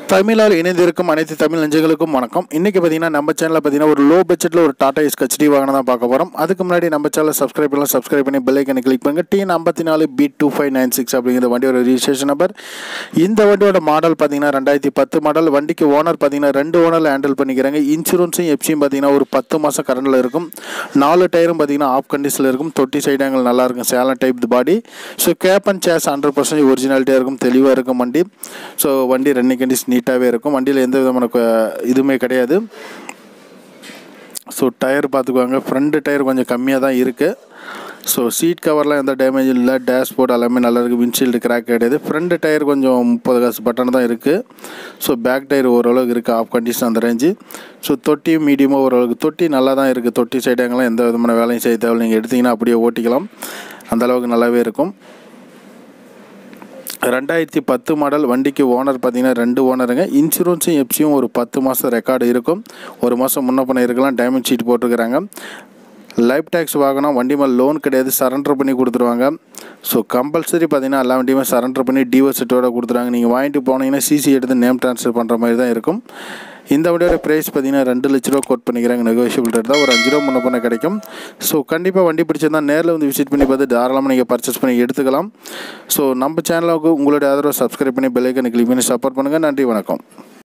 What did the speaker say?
தமிழால் இணைந்திருக்கும் அனைத்து தமிழ் நெஞ்சங்களுக்கும் வணக்கம் இன்றைக்கி பார்த்தீங்கன்னா நம்ம சேனலில் பார்த்தீங்கன்னா ஒரு லோ பட்ஜெட்டில் ஒரு டாடா எஸ் ஹெச்டி வாகனம் தான் பார்க்க போகிறோம் அதுக்கு முன்னாடி நம்ம சேனல் சப்ஸ்கிரைப் பண்ணலாம் சப்ஸ்கிரைப் பண்ணி பெல் ஐக்கனை கிளிக் பண்ணுங்க டிஎன் ஐம்பத்தி நாலு P two five nine six அப்படிங்கிற வண்டியோட ரிஜிஸ்ட்ரேஷன் நம்பர் இந்த வண்டியோட மாடல் பார்த்தீங்கன்னா ரெண்டாயிரத்தி பத்து மாடல் வண்டிக்கு ஓனர் பார்த்தீங்கன்னா ரெண்டு ஓனரில் ஹேண்டில் பண்ணிக்கிறாங்க இன்சூரன்ஸும் எஃப்சியும் பார்த்தீங்கன்னா ஒரு பத்து மாதம் கரண்டில் இருக்கும் நாலு டயரும் பார்த்தீங்கன்னா ஆஃப் கண்டிஷனில் இருக்கும் தொட்டி சைடு ஆங்கிள் நல்லா இருக்கும் Salem type body so cap and chassis hundred percentage ஒரிஜினாலிட்டியாக இருக்கும் தெளிவாக இருக்கும் வண்டி ஸோ வண்டி ரன்னிங் கண்டிஷன் நீட்டாகவே இருக்கும் வண்டியில் எந்த விதமான கு- இதுவுமே கிடையாது ஸோ டயர் பார்த்துக்குவாங்க ஃப்ரண்ட் டயர் கொஞ்சம் கம்மியாக தான் இருக்குது ஸோ சீட் கவர்லாம் எந்த டேமேஜும் இல்லை டேஷ்போர்ட் எல்லாமே நல்லா இருக்குது விண்ட்ஷீல்டு கிராக் கிடையாது ஃப்ரண்ட் டயர் கொஞ்சம் முப்பது காசு பட்டன் தான் இருக்குது ஸோ பேக் டயர் ஓரளவுக்கு இருக்குது ஆஃப் கண்டிஷன் அந்த ரேஞ்சு ஸோ தொட்டி மீடியமாக ஓரளவுக்கு தொட்டி நல்லா தான் இருக்குது தொட்டி சைடாங்கெல்லாம் எந்த விதமான வேலையும் செய்ய தேவை நீங்கள் எடுத்தீங்கன்னா அப்படியே ஓட்டிக்கலாம் அந்த அளவுக்கு நல்லாவே இருக்கும் ரெண்டாயிரத்தி பத்து மாடல் வண்டிக்கு ஓனர் பார்த்தீங்கன்னா ரெண்டு ஓனருங்க இன்சூரன்ஸும் எப்சியும் ஒரு பத்து மாதம் ரெக்கார்டு இருக்கும் ஒரு மாதம் முன்ன பண்ண இருக்கலாம் டேமேஜ் ஷீட் போட்டிருக்கிறாங்க லைஃப் டேக்ஸ் வாகனம் வண்டி மேலே லோன் கிடையாது சரண்டர் பண்ணி கொடுத்துருவாங்க ஸோ கம்பல்சரி பார்த்தீங்கன்னா எல்லா வண்டியுமே சரண்டர் பண்ணி டிவோர்சிட்டோட கொடுத்துருவாங்க நீங்கள் வாங்கிட்டு போனீங்கன்னா சிசி எடுத்து நேம் ட்ரான்ஸ்ஃபர் பண்ணுற மாதிரி தான் இருக்கும் இந்த வண்டியோட ப்ரைஸ் பார்த்தீங்கன்னா ரெண்டு லட்ச ரூபா கோட் பண்ணிக்கிறாங்க நெகோஷியபிள் ரேட் தான் ஒரு அஞ்சு ரூபா முன்ன பண்ண கிடைக்கும் ஸோ கண்டிப்பாக வண்டி பிடிச்சிருந்தா நேரில் வந்து விசிட் பண்ணி பார்த்து தாராளமாக நீங்கள் பர்ச்சேஸ் பண்ணி எடுத்துக்கலாம் ஸோ நம்ம சேனலுக்கு உங்களுடைய ஆதரவை சப்ஸ்கிரைப் பண்ணி பெல்லைக்கனை கிளிக் பண்ணி சப்போர்ட் பண்ணுங்கள் நன்றி வணக்கம்